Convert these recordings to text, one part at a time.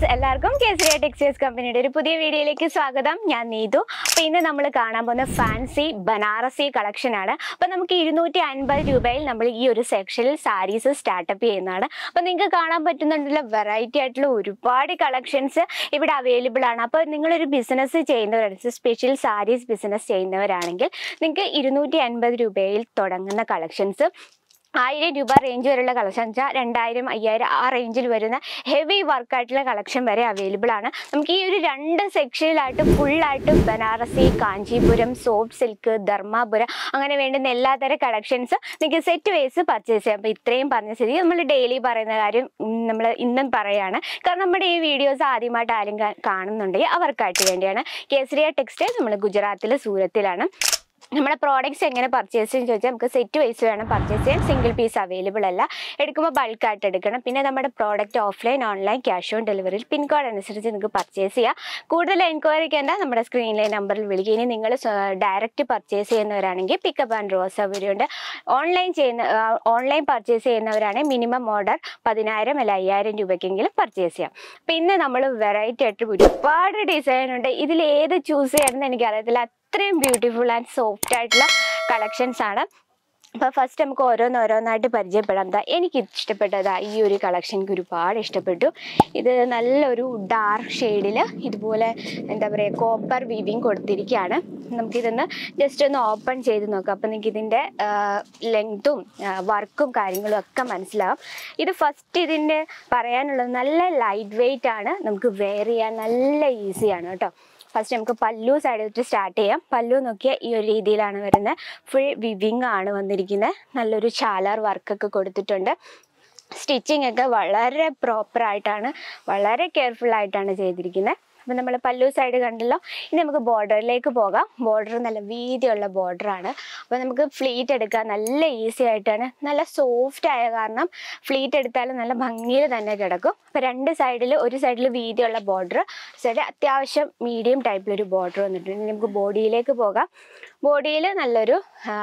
എല്ലാവർക്കും കേസരിയ ടെക്സ്റ്റൈൽസ് കമ്പനിയുടെ ഒരു പുതിയ വീഡിയോയിലേക്ക് സ്വാഗതം ഞാൻ നീതു അപ്പൊ ഇന്ന് നമ്മൾ കാണാൻ പോകുന്ന ഫാൻസി ബനാറസി കളക്ഷൻ ആണ് അപ്പൊ നമുക്ക് ഇരുന്നൂറ്റി അൻപത് രൂപയിൽ നമ്മൾ ഈ ഒരു സെക്ഷനിൽ സാരീസ് സ്റ്റാർട്ടപ്പ് ചെയ്യുന്നതാണ് അപ്പൊ നിങ്ങൾക്ക് കാണാൻ പറ്റുന്നുണ്ടല്ലോ വെറൈറ്റി ആയിട്ടുള്ള ഒരുപാട് കളക്ഷൻസ് ഇവിടെ അവൈലബിൾ ആണ് അപ്പോൾ നിങ്ങളൊരു ബിസിനസ് ചെയ്യുന്നവരാണ് സ്പെഷ്യൽ സാരീസ് ബിസിനസ് ചെയ്യുന്നവരാണെങ്കിൽ നിങ്ങൾക്ക് ഇരുന്നൂറ്റി അൻപത് രൂപയിൽ തുടങ്ങുന്ന കളക്ഷൻസ് ആയിരം രൂപ റേഞ്ച് വരെയുള്ള കളക്ഷൻ വെച്ചാൽ രണ്ടായിരം അയ്യായിരം ആ റേഞ്ചിൽ വരുന്ന ഹെവി വർക്കായിട്ടുള്ള കളക്ഷൻ വരെ അവൈലബിൾ ആണ് നമുക്ക് ഈ ഒരു രണ്ട് സെക്ഷനിലായിട്ട് ഫുള്ളായിട്ട് ബനാറസി കാഞ്ചീപുരം സോഫ്റ്റ് സിൽക്ക് ധർമാപുരം അങ്ങനെ വേണ്ടുന്ന എല്ലാതരം കളക്ഷൻസ് നിങ്ങൾക്ക് സെറ്റ് വൈസ് പർച്ചേസ് ചെയ്യാം അപ്പോൾ ഇത്രയും പറഞ്ഞ സ്ഥിതി നമ്മൾ ഡെയിലി പറയുന്ന കാര്യം നമ്മൾ ഇന്നും പറയാണ് കാരണം നമ്മുടെ ഈ വീഡിയോസ് ആദ്യമായിട്ട് ആരും കാ- കാണുന്നുണ്ടെങ്കിൽ അവർക്കായിട്ട് വേണ്ടിയാണ് കേസരിയ ടെക്സ്റ്റൈൽ നമ്മൾ ഗുജറാത്തിൽ സൂരത്തിലാണ് നമ്മുടെ പ്രോഡക്റ്റ്സ് എങ്ങനെ പർച്ചേസ് ചെയ്യാൻ ചോദിച്ചാൽ നമുക്ക് സെറ്റ് വൈസ് വേണം പർച്ചേസ് ചെയ്യാൻ സിംഗിൾ പീസ് അവൈലബിൾ അല്ല എടുക്കുമ്പോൾ ബൾക്കായിട്ട് എടുക്കണം പിന്നെ നമ്മുടെ product offline online cash on ഡെലിവറിയിൽ പിൻകോഡ് അനുസരിച്ച് നിങ്ങൾക്ക് പർച്ചേസ് ചെയ്യാം കൂടുതൽ എൻക്വയറിക്ക് എന്താ നമ്മുടെ സ്ക്രീനിലെ നമ്പറിൽ വിളിക്കുക ഇനി നിങ്ങൾ ഡയറക്റ്റ് പർച്ചേസ് ചെയ്യുന്നവരാണെങ്കിൽ പിക്കപ്പ് ആൻഡ് ഡ്രോ സൗകര്യമുണ്ട് ഓൺലൈൻ ചെയ്യുന്ന ഓൺലൈൻ പർച്ചേസ് ചെയ്യുന്നവരാണെങ്കിൽ മിനിമം ഓർഡർ പതിനായിരം അല്ല അയ്യായിരം രൂപയ്ക്കെങ്കിലും പർച്ചേസ് ചെയ്യാം പിന്നെ നമ്മൾ വെറൈറ്റി ആയിട്ട് ഒരുപാട് ഡിസൈൻ ഉണ്ട് ഇതിൽ ഏത് ചൂസ് ചെയ്യണമെന്ന് എനിക്കറിയത്തില്ല അത്രയും ബ്യൂട്ടിഫുൾ ആൻഡ് സോഫ്റ്റ് ആയിട്ടുള്ള കളക്ഷൻസ് ആണ് അപ്പോൾ ഫസ്റ്റ് നമുക്ക് ഓരോന്ന് ഓരോന്നായിട്ട് പരിചയപ്പെടാം ദാ എനിക്ക് ഇഷ്ടപ്പെട്ടതാ ഈ ഒരു കളക്ഷൻ എനിക്ക് ഒരുപാട് ഇഷ്ടപ്പെട്ടു ഇത് നല്ലൊരു ഡാർക്ക് ഷെയ്ഡിൽ ഇതുപോലെ എന്താ പറയുക കോപ്പർ വീവിങ് കൊടുത്തിരിക്കുകയാണ് നമുക്കിതൊന്ന് ജസ്റ്റ് ഒന്ന് ഓപ്പൺ ചെയ്ത് നോക്കാം അപ്പോൾ നിങ്ങൾക്ക് ഇതിൻ്റെ ലെങ്ത്തും വർക്കും കാര്യങ്ങളും ഒക്കെ മനസ്സിലാവും ഇത് ഫസ്റ്റ് ഇതിൻ്റെ പറയാനുള്ളത് നല്ല ലൈറ്റ് വെയിറ്റ് ആണ് നമുക്ക് വെയർ ചെയ്യാൻ നല്ല ഈസിയാണ് കേട്ടോ ഫസ്റ്റ് നമുക്ക് പല്ലു സൈഡ് തൊട്ട് സ്റ്റാർട്ട് ചെയ്യാം പല്ലു നോക്കിയാൽ ഈ ഒരു രീതിയിലാണ് വരുന്നത് ഫുൾ വിവിങ് ആണ് വന്നിരിക്കുന്നത് നല്ലൊരു ചാലർ വർക്കൊക്കെ കൊടുത്തിട്ടുണ്ട് സ്റ്റിച്ചിങ് ഒക്കെ വളരെ പ്രോപ്പർ ആയിട്ടാണ് വളരെ കെയർഫുൾ ആയിട്ടാണ് ചെയ്തിരിക്കുന്നത് അപ്പം നമ്മൾ പല്ലു സൈഡ് കണ്ടല്ലോ ഇനി നമുക്ക് ബോർഡറിലേക്ക് പോകാം ബോർഡർ നല്ല വീതിയുള്ള ബോർഡറാണ് അപ്പോൾ നമുക്ക് ഫ്ലീറ്റ് എടുക്കാൻ നല്ല ഈസി ആയിട്ടാണ് നല്ല സോഫ്റ്റ് ആയ കാരണം ഫ്ലീറ്റ് എടുത്താലും നല്ല ഭംഗിയിൽ തന്നെ കിടക്കും അപ്പോൾ രണ്ട് സൈഡിൽ ഒരു സൈഡിൽ വീതിയുള്ള ബോർഡർ സൈഡ് അത്യാവശ്യം മീഡിയം ടൈപ്പിലൊരു ബോർഡർ വന്നിട്ടുണ്ട് ഇനി നമുക്ക് ബോഡിയിലേക്ക് പോകാം ബോഡിയിൽ നല്ലൊരു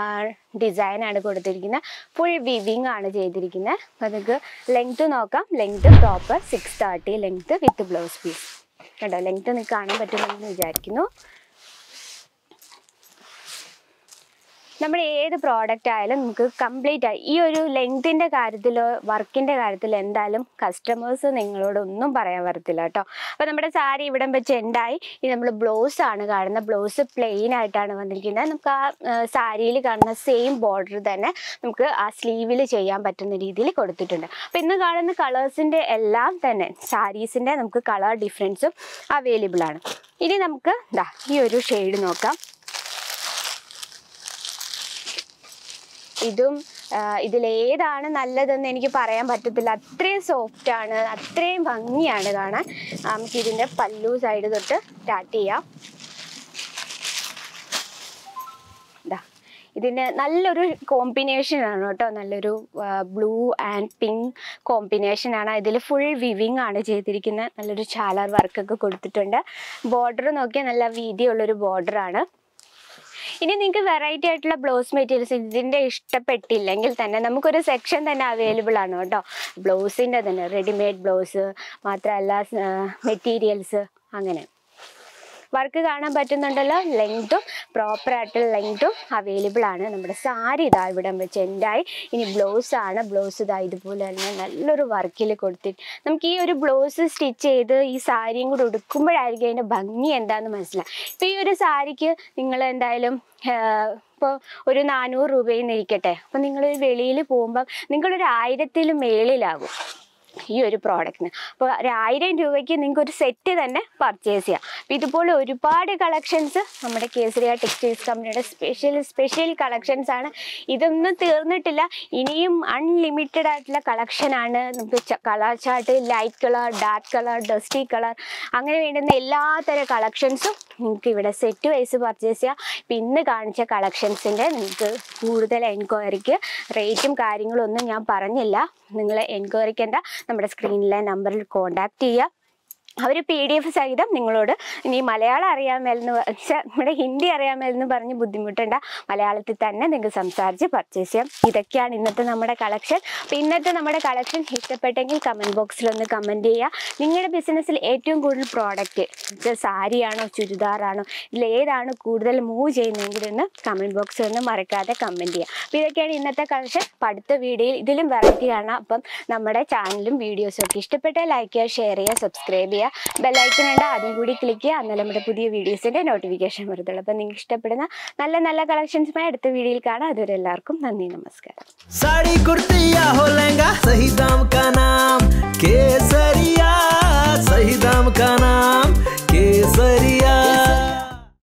ഡിസൈനാണ് കൊടുത്തിരിക്കുന്നത് ഫുൾ വിവിങ് ആണ് ചെയ്തിരിക്കുന്നത് അപ്പോൾ നിങ്ങൾക്ക് ലെങ്ത് നോക്കാം length proper six thirty length with blouse piece കണ്ടോ ലെങ്ത് നിങ്ങൾക്ക് കാണാൻ പറ്റുമെന്ന് വിചാരിക്കുന്നു നമ്മുടെ ഏത് പ്രോഡക്റ്റ് ആയാലും നമുക്ക് കംപ്ലീറ്റ് ആയി ഈ ഒരു ലെങ്തിൻ്റെ കാര്യത്തിലോ വർക്കിൻ്റെ കാര്യത്തിലോ എന്തായാലും കസ്റ്റമേഴ്സ് നിങ്ങളോട് ഒന്നും പറയാൻ വരത്തില്ല കേട്ടോ അപ്പോൾ നമ്മുടെ സാരി ഇവിടം വെച്ച് എൻഡായി ഇനി നമ്മൾ ബ്ലൗസ് ആണ് കാണുന്നത് ബ്ലൗസ് പ്ലെയിൻ ആയിട്ടാണ് വന്നിരിക്കുന്നത് നമുക്ക് ആ സാരിയിൽ കാണുന്ന സെയിം ബോർഡർ തന്നെ നമുക്ക് ആ സ്ലീവിൽ ചെയ്യാൻ പറ്റുന്ന രീതിയിൽ കൊടുത്തിട്ടുണ്ട് അപ്പോൾ ഇന്ന് കാണുന്ന കളേഴ്സിൻ്റെ എല്ലാം തന്നെ സാരീസിൻ്റെ നമുക്ക് കളർ ഡിഫറൻസും അവൈലബിൾ ആണ് ഇനി നമുക്ക് ദാ ഈ ഒരു ഷെയ്ഡ് നോക്കാം ഇതും ആ, ഇതിലേതാണ് നല്ലതെന്ന് എനിക്ക് പറയാൻ പറ്റത്തില്ല അത്രയും സോഫ്റ്റ് ആണ് അത്രയും ഭംഗിയാണ് കാണാൻ ആ, നമുക്ക് ഇതിൻ്റെ പല്ലു സൈഡ് തൊട്ട് സ്റ്റാർട്ട് ചെയ്യാം ദാ ഇതിന് നല്ലൊരു കോമ്പിനേഷൻ ആണ് കേട്ടോ നല്ലൊരു ബ്ലൂ ആൻഡ് പിങ്ക് കോമ്പിനേഷൻ ആണ് ഇതിൽ ഫുൾ വിവിങ് ആണ് ചെയ്തിരിക്കുന്നത് നല്ലൊരു ചാലർ വർക്കൊക്കെ കൊടുത്തിട്ടുണ്ട് ബോർഡർ നോക്കിയാൽ നല്ല വീതിയുള്ളൊരു border ആണ് ഇനി നിങ്ങൾക്ക് വെറൈറ്റി ആയിട്ടുള്ള ബ്ലൗസ് മെറ്റീരിയൽസ് ഇതിൻ്റെ ഇഷ്ടപ്പെട്ടില്ലെങ്കിൽ തന്നെ നമുക്കൊരു സെക്ഷൻ തന്നെ അവൈലബിൾ ആണ് കേട്ടോ ബ്ലൗസിൻ്റെ തന്നെ റെഡിമെയ്ഡ് ബ്ലൗസ് മാത്രമല്ല മെറ്റീരിയൽസ് അങ്ങനെ വർക്ക് കാണാൻ പറ്റുന്നുണ്ടല്ലോ ലെങ്തും പ്രോപ്പർ ആയിട്ടുള്ള ലെങ്തും അവൈലബിൾ ആണ് നമ്മുടെ സാരി ഇതാ ഇവിടം വെച്ച് എൻഡായി ഇനി ബ്ലൗസ് ആണ് ബ്ലൗസ് ഇതാ ഇതുപോലെ തന്നെ നല്ലൊരു വർക്കിൽ കൊടുത്തിട്ട് നമുക്ക് ഈ ഒരു ബ്ലൗസ് സ്റ്റിച്ച് ചെയ്ത് ഈ സാരിയും കൂടെ ഉടുക്കുമ്പോഴായിരിക്കും അതിൻ്റെ ഭംഗി എന്താണെന്ന് മനസ്സിലാവും ഇപ്പോൾ ഈ ഒരു സാരിക്ക് നിങ്ങൾ എന്തായാലും ഇപ്പോൾ ഒരു നാനൂറ് രൂപയിൽ ഇരിക്കട്ടെ അപ്പോൾ നിങ്ങൾ വെളിയിൽ പോകുമ്പോൾ നിങ്ങളൊരു ആയിരത്തിൽ മേളിലാകും ഈ ഒരു പ്രോഡക്റ്റിന് അപ്പോൾ ഒരു ആയിരം രൂപയ്ക്ക് നിങ്ങൾക്ക് ഒരു സെറ്റ് തന്നെ പർച്ചേസ് ചെയ്യാം അപ്പോൾ ഇതുപോലെ ഒരുപാട് കളക്ഷൻസ് നമ്മുടെ കേസരിയ ടെക്സ്റ്റൈൽസ് കമ്പനിയുടെ സ്പെഷ്യൽ സ്പെഷ്യൽ കളക്ഷൻസ് ആണ് ഇതൊന്നും തീർന്നിട്ടില്ല ഇനിയും അൺലിമിറ്റഡ് ആയിട്ടുള്ള കളക്ഷനാണ് നമുക്ക് colour chart light colour dark colour dusty colour അങ്ങനെ വേണ്ടുന്ന എല്ലാത്തരം കളക്ഷൻസും നിങ്ങൾക്ക് ഇവിടെ സെറ്റ് വൈസ് പർച്ചേസ് ചെയ്യാം ഇപ്പം ഇന്ന് കാണിച്ച കളക്ഷൻസിൻ്റെ നിങ്ങൾക്ക് കൂടുതൽ എൻക്വയറിക്ക് റേറ്റും കാര്യങ്ങളും ഒന്നും ഞാൻ പറഞ്ഞില്ല നിങ്ങൾ എൻക്വയറിക്ക് എന്താ നമ്മുടെ സ്ക്രീനിലെ നമ്പറിൽ കോൺടാക്ട് ചെയ്യുക അവർ പി ഡി എഫ് സഹിതം നിങ്ങളോട് ഇനി മലയാളം അറിയാമെന്ന് വെച്ചാൽ നമ്മുടെ ഹിന്ദി അറിയാമെന്ന് പറഞ്ഞ് ബുദ്ധിമുട്ടേണ്ട മലയാളത്തിൽ തന്നെ നിങ്ങൾക്ക് സംസാരിച്ച് പർച്ചേസ് ചെയ്യാം ഇതൊക്കെയാണ് ഇന്നത്തെ നമ്മുടെ കളക്ഷൻ അപ്പോൾ ഇന്നത്തെ നമ്മുടെ കളക്ഷൻ ഇഷ്ടപ്പെട്ടെങ്കിൽ കമൻറ്റ് ബോക്സിൽ ഒന്ന് കമൻറ്റ് ചെയ്യുക നിങ്ങളുടെ ബിസിനസ്സിൽ ഏറ്റവും കൂടുതൽ പ്രോഡക്റ്റ് സാരിയാണോ ചുരിദാറാണോ ഇതിൽ ഏതാണ് കൂടുതൽ മൂവ് ചെയ്യുന്നതെങ്കിൽ ഒന്ന് കമൻറ്റ് ബോക്സിൽ ഒന്ന് മറക്കാതെ കമൻറ്റ് ചെയ്യുക അപ്പോൾ ഇതൊക്കെയാണ് ഇന്നത്തെ കളക്ഷൻ അപ്പോൾ അടുത്ത വീഡിയോയിൽ ഇതിലും വെറൈറ്റി കാണാം അപ്പം നമ്മുടെ ചാനലും വീഡിയോസും ഒക്കെ ഇഷ്ടപ്പെട്ടാൽ ലൈക്ക് ചെയ്യുക ഷെയർ ചെയ്യുക സബ്സ്ക്രൈബ് ചെയ്യുക ബെല്ലൈക്കൺ ഉണ്ട് അതും കൂടി ക്ലിക്ക് ചെയ്യുക എന്നാൽ നമ്മുടെ പുതിയ വീഡിയോസിൻ്റെ നോട്ടിഫിക്കേഷൻ വരത്തുള്ളൂ അപ്പോൾ നിങ്ങൾക്ക് ഇഷ്ടപ്പെടുന്ന നല്ല നല്ല കളക്ഷൻസുമായി അടുത്ത വീഡിയോയിൽ കാണാം അതുവരെ എല്ലാവർക്കും നന്ദി നമസ്കാരം साड़ी कुर्ती या हो लहंगा सही दाम का ना